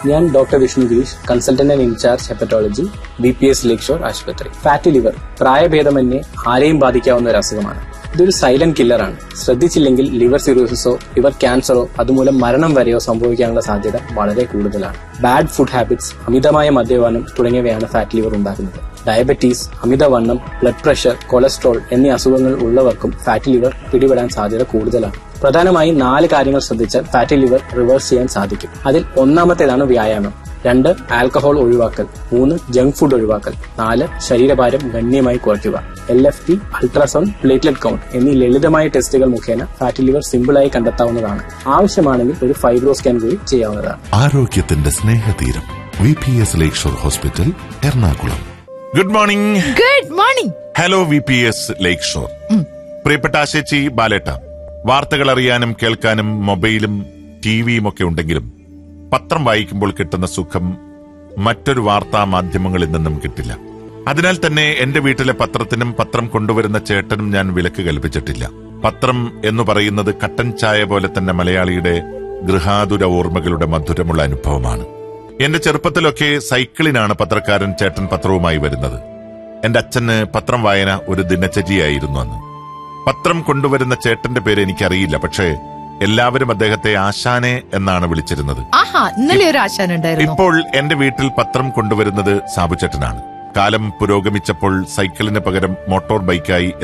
ഞാൻ doctor Vishnu Girish consultant and in charge hepatology B P S lake shore ആശുപത്രി fatty liver പ്രായഭേദമന്യേ ആരെയും ബാധിക്കാവുന്ന ഒരു അസുഖമാണ് ഇതൊരു സൈലന്റ് കില്ലറാണ് ശ്രദ്ധിച്ചില്ലെങ്കിൽ ലിവർ സിറോസിസോ ലിവർ ക്യാൻസറോ അതുമൂലം മരണം വരെയോ സംഭവിക്കാനുള്ള സാധ്യത വളരെ കൂടുതലാണ് ബാഡ് ഫുഡ് ഹാബിറ്റ്സ് അമിതമായ മദ്യപാനം തുടങ്ങിയവയാണ് ഫാറ്റ് ലിവർ ഉണ്ടാക്കുന്നത് ഡയബറ്റീസ് അമിതവണ്ണം ബ്ലഡ് പ്രഷർ കൊളസ്ട്രോൾ എന്നീ അസുഖങ്ങൾ ഉള്ളവർക്കും ഫാറ്റി ലിവർ പിടിപെടാൻ സാധ്യത കൂടുതലാണ് പ്രധാനമായും നാല് കാര്യങ്ങൾ ശ്രദ്ധിച്ചാൽ ഫാറ്റി ലിവർ റിവേഴ്സ് ചെയ്യാൻ സാധിക്കും അതിൽ ഒന്നാമത്തേതാണ് വ്യായാമം രണ്ട് ആൽക്കഹോൾ ഒഴിവാക്കൽ മൂന്ന് ജങ്ക് ഫുഡ് ഒഴിവാക്കൽ നാല് ശരീരഭാരം ഗണ്യമായി കുറയ്ക്കുക L F T ultrasound platelet count എന്നീ ലളിതമായ ടെസ്റ്റുകൾ മുഖേന ഫാറ്റി ലിവർ സിമ്പിളായി കണ്ടെത്താവുന്നതാണ് ആവശ്യമാണെങ്കിൽ ഒരു ഫൈബ്രോ സ്കാൻ കൂടി ചെയ്യാവുന്നതാണ് ആരോഗ്യത്തിന്റെ സ്നേഹതീരം V P S lake shore hospital Ernakulam good morning good morning hello V P S lake shore പ്രിയപ്പെട്ട ആശേച്ചി ബാലേട്ട വാർത്തകൾ അറിയാനും കേൾക്കാനും മൊബൈലും ടിവിയും ഒക്കെ ഉണ്ടെങ്കിലും പത്രം വായിക്കുമ്പോൾ കിട്ടുന്ന സുഖം മറ്റൊരു വാർത്താ മാധ്യമങ്ങളിൽ നിന്നും കിട്ടില്ല അതിനാൽ തന്നെ എന്റെ വീട്ടിലെ പത്രത്തിനും പത്രം കൊണ്ടുവരുന്ന ചേട്ടനും ഞാൻ വിലക്ക് കൽപ്പിച്ചിട്ടില്ല പത്രം എന്ന് പറയുന്നത് കട്ടൻ ചായ പോലെ തന്നെ മലയാളിയുടെ ഗൃഹാതുര ഓർമ്മകളുടെ മധുരമുള്ള അനുഭവമാണ് എന്റെ ചെറുപ്പത്തിലൊക്കെ സൈക്കിളിനാണ് പത്രക്കാരൻ ചേട്ടൻ പത്രവുമായി വരുന്നത് എന്റെ അച്ഛന് പത്രം വായന ഒരു ദിനചര്യയായിരുന്നു അന്ന് പത്രം കൊണ്ടുവരുന്ന ചേട്ടന്റെ പേര് എനിക്കറിയില്ല പക്ഷേ എല്ലാവരും അദ്ദേഹത്തെ ആശാനെ എന്നാണ് വിളിച്ചിരുന്നത് ആഹാ ഇന്നലെ ഒരു ആശാൻ ഉണ്ടായിരുന്നു ഇപ്പോൾ എന്റെ വീട്ടിൽ പത്രം കൊണ്ടുവരുന്നത് സാബുചേട്ടനാണ് കാലം പുരോഗമിച്ചപ്പോൾ സൈക്കിളിന് പകരം മോട്ടോർ ബൈക്കായി